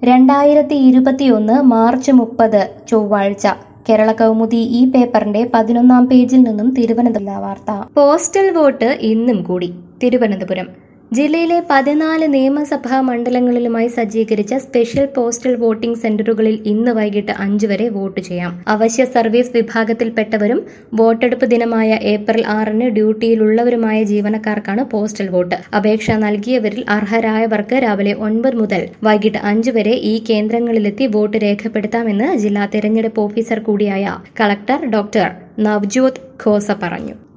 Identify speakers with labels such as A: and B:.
A: രണ്ടായിരത്തി ഇരുപത്തിയൊന്ന് മാർച്ച് മുപ്പത് ചൊവ്വാഴ്ച കേരള കൗമുദി ഈ പേപ്പറിന്റെ പതിനൊന്നാം പേജിൽ നിന്നും തിരുവനന്തപുരം വാർത്ത പോസ്റ്റൽ വോട്ട് ഇന്നും കൂടി തിരുവനന്തപുരം ജില്ലയിലെ പതിനാല് നിയമസഭാ മണ്ഡലങ്ങളിലുമായി സജ്ജീകരിച്ച സ്പെഷ്യൽ പോസ്റ്റൽ വോട്ടിംഗ് സെന്ററുകളിൽ ഇന്ന് വൈകിട്ട് അഞ്ച് വരെ വോട്ട് ചെയ്യാം അവശ്യ സർവീസ് വിഭാഗത്തിൽപ്പെട്ടവരും വോട്ടെടുപ്പ് ദിനമായ ഏപ്രിൽ ആറിന് ഡ്യൂട്ടിയിലുള്ളവരുമായ ജീവനക്കാർക്കാണ് പോസ്റ്റൽ വോട്ട് അപേക്ഷ നൽകിയവരിൽ അർഹരായവർക്ക് രാവിലെ ഒൻപത് മുതൽ വൈകിട്ട് അഞ്ച് വരെ ഈ കേന്ദ്രങ്ങളിലെത്തി വോട്ട് രേഖപ്പെടുത്താമെന്ന് ജില്ലാ തെരഞ്ഞെടുപ്പ് ഓഫീസർ കൂടിയായ കളക്ടർ ഡോക്ടർ നവ്ജോത് ഖോസ പറഞ്ഞു